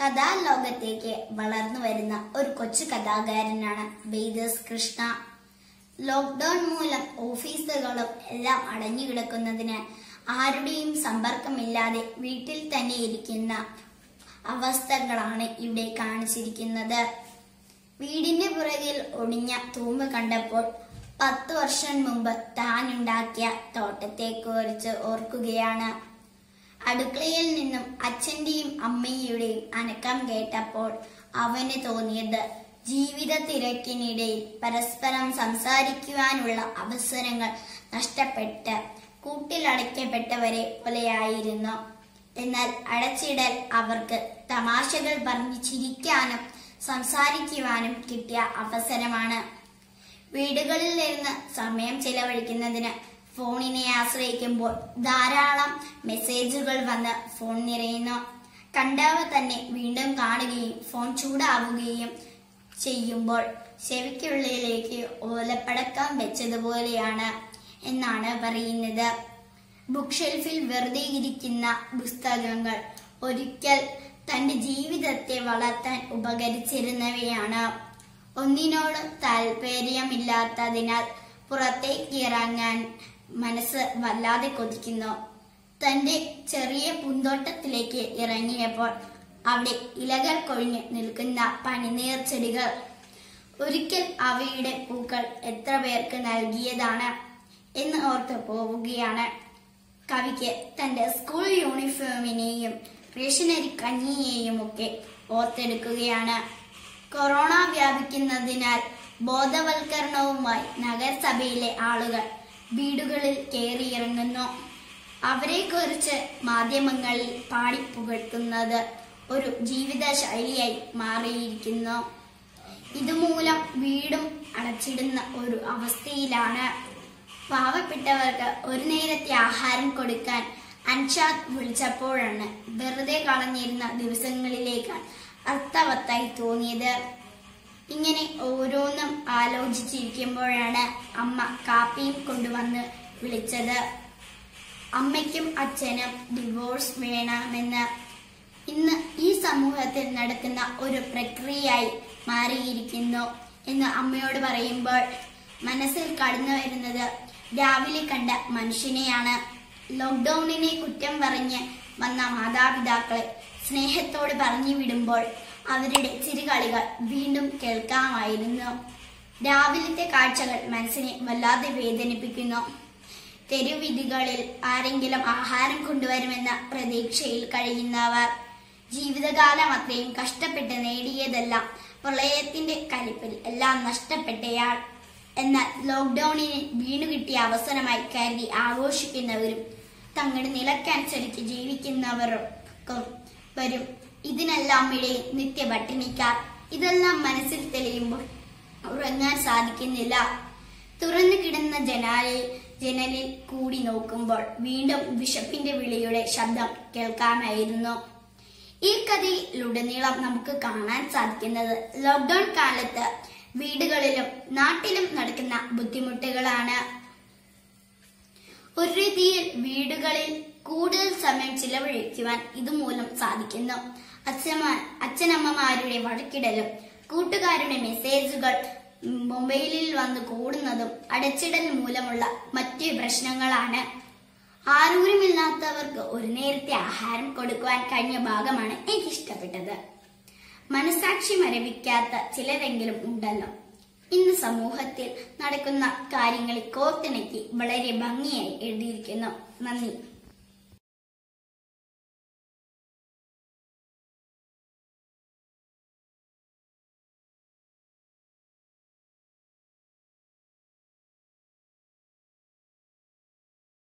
കഥാലോകത്തേക്ക് വളർന്നു വരുന്ന ഒരു കൊച്ചു കഥാകാരനാണ് ബേദസ് കൃഷ്ണ ലോക്ക്ഡൌൺ മൂലം ഓഫീസുകളും എല്ലാം അടഞ്ഞു കിടക്കുന്നതിനാൽ ആരുടെയും സമ്പർക്കമില്ലാതെ വീട്ടിൽ തന്നെ ഇരിക്കുന്ന അവസ്ഥകളാണ് ഇവിടെ കാണിച്ചിരിക്കുന്നത് വീടിന്റെ പുറകിൽ ഒടിഞ്ഞ തൂമ്പ് കണ്ടപ്പോൾ പത്ത് വർഷം മുമ്പ് താനുണ്ടാക്കിയ തോട്ടത്തെക്കുറിച്ച് ഓർക്കുകയാണ് അടുക്കളയിൽ നിന്നും അച്ഛന്റെയും അമ്മയുടെയും അനക്കം കേട്ടപ്പോൾ അവന് തോന്നിയത് ജീവിത തിരക്കിനിടയിൽ പരസ്പരം സംസാരിക്കുവാനുള്ള അവസരങ്ങൾ നഷ്ടപ്പെട്ട് കൂട്ടിലടയ്ക്കപ്പെട്ടവരെ പോലെയായിരുന്നു എന്നാൽ അടച്ചിടൽ അവർക്ക് തമാശകൾ പറഞ്ഞ് ചിരിക്കാനും സംസാരിക്കുവാനും കിട്ടിയ അവസരമാണ് വീടുകളിൽ ഇരുന്ന് സമയം ചെലവഴിക്കുന്നതിന് ഫോണിനെ ആശ്രയിക്കുമ്പോൾ ധാരാളം മെസ്സേജുകൾ വന്ന് ഫോൺ നിറയുന്നു കണ്ടവ തന്നെ വീണ്ടും കാണുകയും ഫോൺ ചൂടാവുകയും ചെയ്യുമ്പോൾ ചെവിക്കുള്ളിലേക്ക് ഓലപ്പടക്കം വെച്ചതുപോലെയാണ് എന്നാണ് പറയുന്നത് ബുക്ക് ഷെൽഫിൽ വെറുതെ ഇരിക്കുന്ന പുസ്തകങ്ങൾ ഒരിക്കൽ തന്റെ ജീവിതത്തെ വളർത്താൻ ഉപകരിച്ചിരുന്നവയാണ് ഒന്നിനോടും താല്പര്യമില്ലാത്തതിനാൽ പുറത്തേക്ക് ഇറങ്ങാൻ മനസ്സ് വല്ലാതെ കൊതിക്കുന്നു തന്റെ ചെറിയ പൂന്തോട്ടത്തിലേക്ക് ഇറങ്ങിയപ്പോൾ അവിടെ ഇലകൾ കൊഴിഞ്ഞ് നിൽക്കുന്ന പനിനീർ ചെടികൾ ഒരിക്കൽ അവയുടെ പൂക്കൾ എത്ര പേർക്ക് നൽകിയതാണ് എന്ന് ഓർത്ത് പോവുകയാണ് കവിക്ക് തന്റെ സ്കൂൾ യൂണിഫോമിനെയും റേഷനരി കഞ്ഞിയെയും ഒക്കെ ഓർത്തെടുക്കുകയാണ് കൊറോണ വ്യാപിക്കുന്നതിനാൽ ബോധവൽക്കരണവുമായി നഗരസഭയിലെ ആളുകൾ വീടുകളിൽ കയറിയിറങ്ങുന്നു അവരെക്കുറിച്ച് മാധ്യമങ്ങളിൽ പാടിപ്പുകഴ്ത്തുന്നത് ഒരു ജീവിത ശൈലിയായി മാറിയിരിക്കുന്നു ഇതുമൂലം വീടും അടച്ചിടുന്ന ഒരു അവസ്ഥയിലാണ് പാവപ്പെട്ടവർക്ക് ഒരു നേരത്തെ ആഹാരം കൊടുക്കാൻ അൻഷാദ് വിളിച്ചപ്പോഴാണ് വെറുതെ കളഞ്ഞിരുന്ന ദിവസങ്ങളിലേക്ക് അർത്ഥവത്തായി തോന്നിയത് ഇങ്ങനെ ഓരോന്നും ആലോചിച്ചിരിക്കുമ്പോഴാണ് അമ്മ കാപ്പിയും കൊണ്ടുവന്ന് വിളിച്ചത് അമ്മയ്ക്കും അച്ഛനും ഡിവോഴ്സ് വേണമെന്ന് ഇന്ന് ഈ സമൂഹത്തിൽ നടക്കുന്ന ഒരു പ്രക്രിയയായി മാറിയിരിക്കുന്നു എന്ന് അമ്മയോട് പറയുമ്പോൾ മനസ്സിൽ കടന്നു വരുന്നത് രാവിലെ കണ്ട മനുഷ്യനെയാണ് ലോക്ക്ഡൌണിനെ കുറ്റം പറഞ്ഞ് വന്ന മാതാപിതാക്കളെ സ്നേഹത്തോട് പറഞ്ഞു വിടുമ്പോൾ അവരുടെ ചിരികളികൾ വീണ്ടും കേൾക്കാമായിരുന്നു രാവിലത്തെ കാഴ്ചകൾ മനസ്സിനെ വല്ലാതെ വേദനിപ്പിക്കുന്നു തെരുവിധികളിൽ ആരെങ്കിലും ആഹാരം കൊണ്ടുവരുമെന്ന പ്രതീക്ഷയിൽ കഴിയുന്നവർ ജീവിതകാലം അത്രയും കഷ്ടപ്പെട്ട് നേടിയതെല്ലാം പ്രളയത്തിന്റെ കലിപ്പിൽ എല്ലാം നഷ്ടപ്പെട്ടയാൾ എന്നാൽ ലോക്ക്ഡൌണിന് വീണു കിട്ടിയ അവസരമായി കരുതി ആഘോഷിക്കുന്നവരും തങ്ങളുടെ നിലക്കനുസരിച്ച് ജീവിക്കുന്നവർക്കും വരും ഇതിനെല്ലാം ഇടയിൽ നിത്യ പട്ടിണിക്കാർ ഇതെല്ലാം മനസ്സിൽ തെളിയുമ്പോൾ ഉറങ്ങാൻ സാധിക്കുന്നില്ല തുറന്നു കിടന്ന ജനാലിൽ ജനലിൽ കൂടി നോക്കുമ്പോൾ വീണ്ടും വിശപ്പിന്റെ വിളിയുടെ ശബ്ദം കേൾക്കാമായിരുന്നു ഈ കഥയിലുടനീളം നമുക്ക് കാണാൻ സാധിക്കുന്നത് ലോക്ക്ഡൌൺ കാലത്ത് വീടുകളിലും നാട്ടിലും നടക്കുന്ന ബുദ്ധിമുട്ടുകളാണ് ഒരു രീതിയിൽ വീടുകളിൽ കൂടുതൽ സമയം ചിലവഴിക്കുവാൻ ഇതുമൂലം സാധിക്കുന്നു അച്ഛമ്മ അച്ഛനമ്മമാരുടെ വഴക്കിടലും കൂട്ടുകാരുടെ മെസ്സേജുകൾ മൊബൈലിൽ വന്ന് കൂടുന്നതും അടച്ചിടൽ മൂലമുള്ള മറ്റു പ്രശ്നങ്ങളാണ് ആരൂരുമില്ലാത്തവർക്ക് ഒരു നേരത്തെ ആഹാരം കൊടുക്കുവാൻ കഴിഞ്ഞ ഭാഗമാണ് എനിക്ക് ഇഷ്ടപ്പെട്ടത് മനസാക്ഷി മരവിക്കാത്ത ചിലരെങ്കിലും ഉണ്ടല്ലോ ഇന്ന് സമൂഹത്തിൽ നടക്കുന്ന കാര്യങ്ങളെ കോർത്തിണക്കി വളരെ ഭംഗിയായി എഴുതിയിരിക്കുന്നു നന്ദി